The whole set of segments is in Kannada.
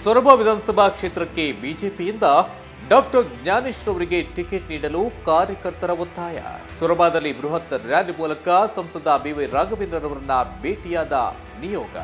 ಸೊರಬ ವಿಧಾನಸಭಾ ಕ್ಷೇತ್ರಕ್ಕೆ ಬಿಜೆಪಿಯಿಂದ ಡಾಕ್ಟರ್ ಜ್ಞಾನೇಶ್ ಅವರಿಗೆ ಟಿಕೆಟ್ ನೀಡಲು ಕಾರ್ಯಕರ್ತರ ಒತ್ತಾಯ ಸೊರಬಾದಲ್ಲಿ ಬೃಹತ್ ರ್ಯಾಲಿ ಮೂಲಕ ಸಂಸದ ಬಿವೈ ರಾಘವೇಂದ್ರರವರನ್ನ ಭೇಟಿಯಾದ ನಿಯೋಗ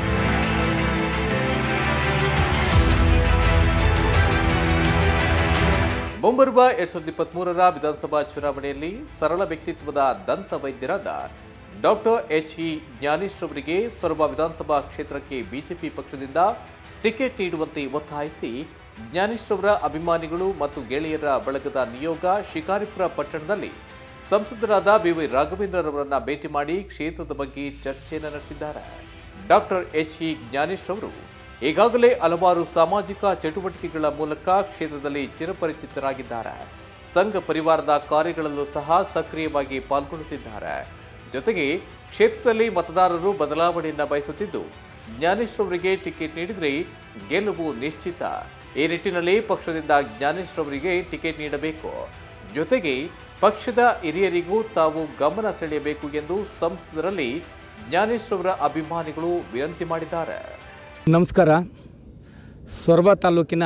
ಮುಂಬರುವ ಎರಡ್ ಸಾವಿರದ ಇಪ್ಪತ್ತ್ ಮೂರರ ವಿಧಾನಸಭಾ ಚುನಾವಣೆಯಲ್ಲಿ ಸರಳ ವ್ಯಕ್ತಿತ್ವದ ದಂತ ವೈದ್ಯರಾದ ಡಾಕ್ಟರ್ ಎಚ್ ಇ ಜ್ಞಾನೇಶ್ ಅವರಿಗೆ ಸೊರಬ ವಿಧಾನಸಭಾ ಕ್ಷೇತ್ರಕ್ಕೆ ಬಿಜೆಪಿ ಪಕ್ಷದಿಂದ ಟಿಕೆಟ್ ನೀಡುವಂತೆ ಒತ್ತಾಯಿಸಿ ಜ್ಞಾನೇಶ್ ಅವರ ಅಭಿಮಾನಿಗಳು ಮತ್ತು ಗೆಳೆಯರ ಬಳಗದ ನಿಯೋಗ ಶಿಕಾರಿಪುರ ಪಟ್ಟಣದಲ್ಲಿ ಸಂಸದರಾದ ಬಿವೈ ರಾಘವೇಂದ್ರರವರನ್ನ ಭೇಟಿ ಮಾಡಿ ಕ್ಷೇತ್ರದ ಬಗ್ಗೆ ಚರ್ಚೆಯನ್ನು ನಡೆಸಿದ್ದಾರೆ ಡಾಕ್ಟರ್ ಎಚ್ ಇ ಜ್ಞಾನೇಶ್ ಅವರು ಈಗಾಗಲೇ ಹಲವಾರು ಸಾಮಾಜಿಕ ಚಟುವಟಿಕೆಗಳ ಮೂಲಕ ಕ್ಷೇತ್ರದಲ್ಲಿ ಚಿರಪರಿಚಿತರಾಗಿದ್ದಾರೆ ಸಂಘ ಪರಿವಾರದ ಕಾರ್ಯಗಳಲ್ಲೂ ಸಹ ಸಕ್ರಿಯವಾಗಿ ಪಾಲ್ಗೊಳ್ಳುತ್ತಿದ್ದಾರೆ ಜೊತೆಗೆ ಕ್ಷೇತ್ರದಲ್ಲಿ ಮತದಾರರು ಬದಲಾವಣೆಯನ್ನ ಬಯಸುತ್ತಿದ್ದು ಜ್ಞಾನೇಶ್ ಅವರಿಗೆ ಟಿಕೆಟ್ ನೀಡಿದರೆ ಗೆಲುವು ನಿಶ್ಚಿತ ಈ ನಿಟ್ಟಿನಲ್ಲಿ ಪಕ್ಷದಿಂದ ಜ್ಞಾನೇಶ್ ಅವರಿಗೆ ಟಿಕೆಟ್ ನೀಡಬೇಕು ಜೊತೆಗೆ ಪಕ್ಷದ ಹಿರಿಯರಿಗೂ ತಾವು ಗಮನ ಸೆಳೆಯಬೇಕು ಎಂದು ಸಂಸದರಲ್ಲಿ ಜ್ಞಾನೇಶ್ ಅವರ ಅಭಿಮಾನಿಗಳು ವಿನಂತಿ ಮಾಡಿದ್ದಾರೆ ನಮಸ್ಕಾರ ಸೊರಬ ತಾಲೂಕಿನ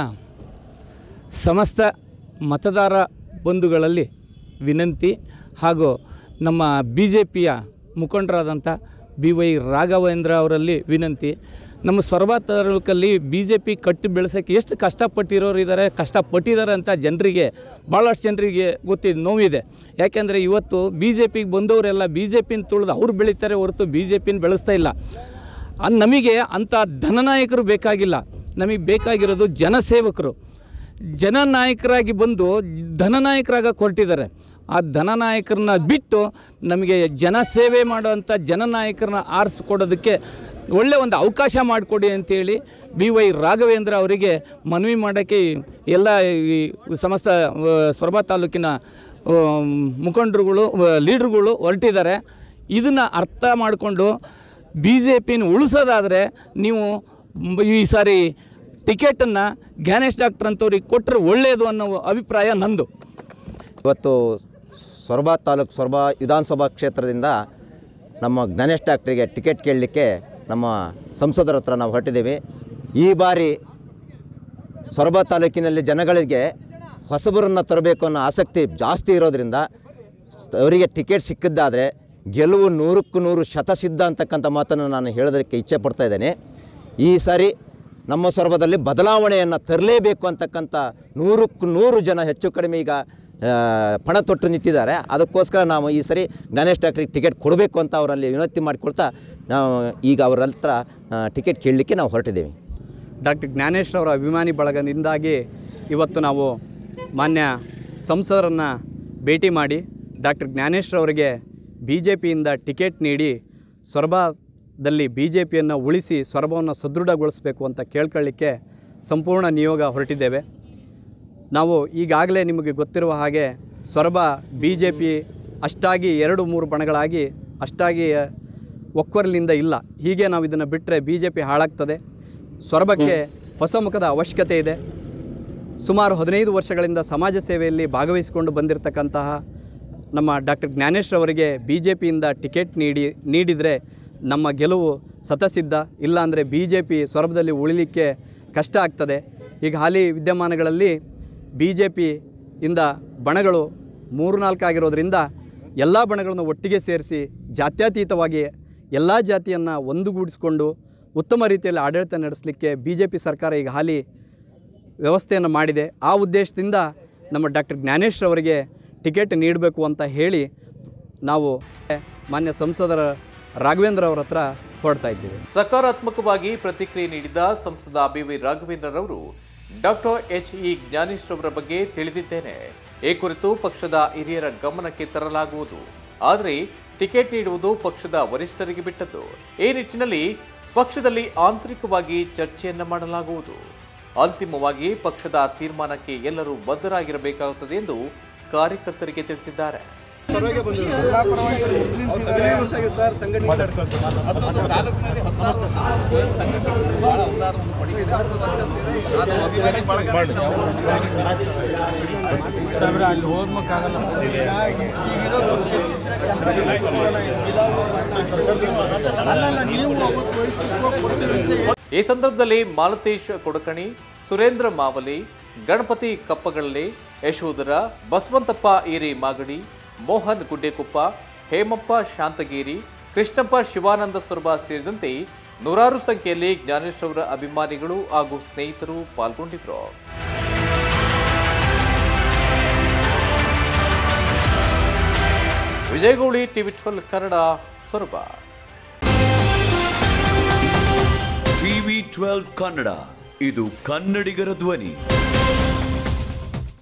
ಸಮಸ್ತ ಮತದಾರ ಬಂಧುಗಳಲ್ಲಿ ವಿನಂತಿ ಹಾಗೂ ನಮ್ಮ ಬಿ ಜೆ ಪಿಯ ಮುಖಂಡರಾದಂಥ ಬಿ ವೈ ರಾಘವೇಂದ್ರ ಅವರಲ್ಲಿ ವಿನಂತಿ ನಮ್ಮ ಸೊರಬ ತಾಲೂಕಲ್ಲಿ ಬಿ ಜೆ ಪಿ ಕಟ್ಟಿ ಬೆಳೆಸೋಕ್ಕೆ ಎಷ್ಟು ಕಷ್ಟಪಟ್ಟಿರೋರು ಇದ್ದಾರೆ ಕಷ್ಟಪಟ್ಟಿದ್ದಾರೆ ಅಂತ ಜನರಿಗೆ ಭಾಳಷ್ಟು ಜನರಿಗೆ ಗೊತ್ತಿದೆ ನೋವಿದೆ ಯಾಕೆಂದರೆ ಇವತ್ತು ಬಿ ಜೆ ಪಿಗೆ ಬಂದವರೆಲ್ಲ ಬಿ ಜೆ ಪಿನ ತುಳಿದು ಅವ್ರು ಬೆಳೀತಾರೆ ಹೊರತು ಬಿ ಜೆ ಪಿನ ಬೆಳೆಸ್ತಾ ಇಲ್ಲ ಅನ್- ನಮಗೆ ಅಂಥ ಧನನಾಯಕರು ಬೇಕಾಗಿಲ್ಲ ನಮಗೆ ಬೇಕಾಗಿರೋದು ಜನಸೇವಕರು ಜನನಾಯಕರಾಗಿ ಬಂದು ಧನನಾಯಕರಾಗ ಹೊರಟಿದ್ದಾರೆ ಆ ಧನನಾಯಕರನ್ನ ಬಿಟ್ಟು ನಮಗೆ ಜನಸೇವೆ ಮಾಡುವಂಥ ಜನನಾಯಕರನ್ನ ಆರಿಸ್ಕೊಡೋದಕ್ಕೆ ಒಳ್ಳೆಯ ಒಂದು ಅವಕಾಶ ಮಾಡಿಕೊಡಿ ಅಂತೇಳಿ ಬಿ ವೈ ರಾಘವೇಂದ್ರ ಅವರಿಗೆ ಮನವಿ ಮಾಡೋಕ್ಕೆ ಎಲ್ಲ ಈ ಸಮಸ್ತ ಆ, ಸೊರಬ ತಾಲೂಕಿನ ಆ, ಮುಖಂಡರುಗಳು ಆ, ಲೀಡ್ರುಗಳು ಹೊರಟಿದ್ದಾರೆ ಇದನ್ನು ಅರ್ಥ ಮಾಡಿಕೊಂಡು ಬಿ ಜೆ ಪಿನ ಉಳಿಸೋದಾದರೆ ನೀವು ಮ್- ಈ ಸಾರಿ ಟಿಕೆಟನ್ನು ಜ್ಞಾನೇಶ್ ಡಾಕ್ಟರ್ ಅಂತವ್ರಿಗೆ ಕೊಟ್ಟರೆ ಒಳ್ಳೆಯದು ಅನ್ನೋ ಅಭಿಪ್ರಾಯ ನಂದು ಇವತ್ತು ಸೊರಬ ತಾಲೂಕು ಸೊರಬ ವಿಧಾನಸಭಾ ಕ್ಷೇತ್ರದಿಂದ ನಮ್ಮ ಜ್ಞಾನೇಶ್ ಡಾಕ್ಟ್ರಿಗೆ ಟಿಕೆಟ್ ಕೇಳಲಿಕ್ಕೆ ನಮ್ಮ ಸಂಸದರ ಹತ್ರ ನಾವು ಹೊರಟಿದ್ದೀವಿ ಈ ಬಾರಿ ಸೊರಬ ತಾಲೂಕಿನಲ್ಲಿ ಜನಗಳಿಗೆ ಹೊಸಬರನ್ನು ತರಬೇಕು ಅನ್ನೋ ಆಸಕ್ತಿ ಜಾಸ್ತಿ ಇರೋದ್ರಿಂದ ಅವರಿಗೆ ಟಿಕೆಟ್ ಸಿಕ್ಕಿದ್ದಾದರೆ ಗೆಲುವು ನೂರಕ್ಕೂ ನೂರು ಶತಸಿದ್ಧ ಅಂತಕ್ಕಂಥ ಮಾತನ್ನು ನಾನು ಹೇಳೋದಕ್ಕೆ ಇಚ್ಛೆ ಪಡ್ತಾ ಇದ್ದೇನೆ ಈ ಸಾರಿ ನಮ್ಮ ಸೊರಬದಲ್ಲಿ ಬದಲಾವಣೆಯನ್ನು ತರಲೇಬೇಕು ಅಂತಕ್ಕಂಥ ನೂರಕ್ಕೂ ನೂರು ಜನ ಹೆಚ್ಚು ಕಡಿಮೆ ಈಗ ಆ, ಪಣ ತೊಟ್ಟು ನಿಂತಿದ್ದಾರೆ ಅದಕ್ಕೋಸ್ಕರ ನಾವು ಈ ಸರಿ ಜ್ಞಾನೇಶ್ ಡಾಕ್ಟ್ರಿಗೆ ಟಿಕೆಟ್ ಕೊಡಬೇಕು ಅಂತ ಅವರಲ್ಲಿ ವಿನಂತಿ ಮಾಡಿಕೊಳ್ತಾ ನಾವು ಈಗ ಅವರ ಹತ್ರ ಆ, ಟಿಕೆಟ್ ಕೇಳಲಿಕ್ಕೆ ನಾವು ಹೊರಟಿದ್ದೀವಿ ಡಾಕ್ಟರ್ ಜ್ಞಾನೇಶ್ ಅವರ ಅಭಿಮಾನಿ ಬಳಗದಿಂದಾಗಿ ಇವತ್ತು ನಾವು ಮಾನ್ಯ ಸಂಸದರನ್ನು ಭೇಟಿ ಮಾಡಿ ಡಾಕ್ಟರ್ ಜ್ಞಾನೇಶ್ ಅವರಿಗೆ ಬಿ ಜೆ ಪಿಯಿಂದ ಟಿಕೆಟ್ ನೀಡಿ ಸೊರಬದಲ್ಲಿ ಬಿ ಜೆ ಪಿಯನ್ನು ಉಳಿಸಿ ಸೊರಬವನ್ನು ಸದೃಢಗೊಳಿಸಬೇಕು ಅಂತ ಕೇಳ್ಕೊಳ್ಳಿಕ್ಕೆ ಸಂಪೂರ್ಣ ನಿಯೋಗ ಹೊರಟಿದ್ದೇವೆ ನಾವು ಈಗಾಗಲೇ ನಿಮಗೆ ಗೊತ್ತಿರುವ ಹಾಗೆ ಸೊರಬ ಬಿ ಜೆ ಪಿ ಅಷ್ಟಾಗಿ ಎರಡು ಮೂರು ಬಣಗಳಾಗಿ ಅಷ್ಟಾಗಿ ಒಕ್ಕೊರಲಿಂದ ಇಲ್ಲ ಹೀಗೆ ನಾವು ಇದನ್ನು ಬಿಟ್ಟರೆ ಬಿ ಜೆ ಪಿ ಹಾಳಾಗ್ತದೆ ಸೊರಬಕ್ಕೆ ಹೊಸ ಮುಖದ ಅವಶ್ಯಕತೆ ಇದೆ ಸುಮಾರು ಹದಿನೈದು ವರ್ಷಗಳಿಂದ ಸಮಾಜ ಸೇವೆಯಲ್ಲಿ ಭಾಗವಹಿಸಿಕೊಂಡು ಬಂದಿರತಕ್ಕಂತಹ ನಮ್ಮ ಡಾಕ್ಟರ್ ಜ್ಞಾನೇಶ್ ಅವರಿಗೆ ಬಿ ಜೆ ಪಿಯಿಂದ ಟಿಕೆಟ್ ನೀಡಿ ನೀಡಿದರೆ ನಮ್ಮ ಗೆಲುವು ಸತಸಿದ್ಧ ಇಲ್ಲಾಂದರೆ ಬಿ ಜೆ ಪಿ ಸೊರಬದಲ್ಲಿ ಉಳಿಲಿಕ್ಕೆ ಕಷ್ಟ ಆಗ್ತದೆ ಈಗ ಹಾಲಿ ವಿದ್ಯಮಾನಗಳಲ್ಲಿ ಬಿ ಜೆ ಪಿಯಿಂದ ಬಣಗಳು ಮೂರು ನಾಲ್ಕು ಆಗಿರೋದ್ರಿಂದ ಎಲ್ಲ ಬಣಗಳನ್ನು ಒಟ್ಟಿಗೆ ಸೇರಿಸಿ ಜಾತ್ಯತೀತವಾಗಿ ಎಲ್ಲ ಜಾತಿಯನ್ನು ಒಂದುಗೂಡಿಸಿಕೊಂಡು ಉತ್ತಮ ರೀತಿಯಲ್ಲಿ ಆಡಳಿತ ನಡೆಸಲಿಕ್ಕೆ ಬಿ ಜೆ ಪಿ ಸರ್ಕಾರ ಈಗ ಹಾಲಿ ವ್ಯವಸ್ಥೆಯನ್ನು ಮಾಡಿದೆ ಆ ಉದ್ದೇಶದಿಂದ ನಮ್ಮ ಡಾಕ್ಟರ್ ಜ್ಞಾನೇಶ್ ಅವರಿಗೆ ಟಿಕೆಟ್ ನೀಡಬೇಕು ಅಂತ ಹೇಳಿ ನಾವು ಮಾನ್ಯ ಸಂಸದರ ರಾಘವೇಂದ್ರ ಅವರ ಹತ್ರ ಹೊರಡ್ತಾ ಇದ್ದೀವಿ ಸಕಾರಾತ್ಮಕವಾಗಿ ಪ್ರತಿಕ್ರಿಯೆ ನೀಡಿದ ಸಂಸದ ಬಿವಿ ರಾಘವೇಂದ್ರರವರು ಡಾಕ್ಟರ್ ಎಚ್ ಇ ಜ್ಞಾನೇಶ್ ಅವರ ಬಗ್ಗೆ ತಿಳಿದಿದ್ದೇನೆ ಈ ಕುರಿತು ಪಕ್ಷದ ಹಿರಿಯರ ಗಮನಕ್ಕೆ ತರಲಾಗುವುದು ಆದರೆ ಟಿಕೆಟ್ ನೀಡುವುದು ಪಕ್ಷದ ವರಿಷ್ಠರಿಗೆ ಬಿಟ್ಟದ್ದು ಈ ನಿಟ್ಟಿನಲ್ಲಿ ಪಕ್ಷದಲ್ಲಿ ಆಂತರಿಕವಾಗಿ ಚರ್ಚೆಯನ್ನ ಮಾಡಲಾಗುವುದು ಅಂತಿಮವಾಗಿ ಪಕ್ಷದ ತೀರ್ಮಾನಕ್ಕೆ ಎಲ್ಲರೂ ಬದ್ಧರಾಗಿರಬೇಕಾಗುತ್ತದೆ ಎಂದು ಕಾರ್ಯಕರ್ತರಿಗೆ ತಿಳಿಸಿದ್ದಾರೆ ಈ ಸಂದರ್ಭದಲ್ಲಿ ಮಾಲತೇಶ್ ಕೊಡಕಣಿ ಸುರೇಂದ್ರ ಮಾವಲಿ ಗಣಪತಿ ಕಪ್ಪಗಳ್ಳಿ ಯಶೋಧರ ಬಸವಂತಪ್ಪ ಈರಿ ಮಾಗಡಿ ಮೋಹನ್ ಗುಡ್ಡೆಕೊಪ್ಪ ಹೇಮಪ್ಪ ಶಾಂತಗೇರಿ ಕೃಷ್ಣಪ್ಪ ಶಿವಾನಂದ ಸ್ವರ್ಬ ಸೇರಿದಂತೆ ನೂರಾರು ಸಂಖ್ಯೆಯಲ್ಲಿ ಜ್ಞಾನೇಶ್ ಅವರ ಅಭಿಮಾನಿಗಳು ಹಾಗೂ ಸ್ನೇಹಿತರು ಪಾಲ್ಗೊಂಡಿದ್ದರು Vijayagowli TV twelve Kannada Soraba TV twelve Kannada ಇದು ಕನ್ನಡಿಗರ ಧ್ವನಿ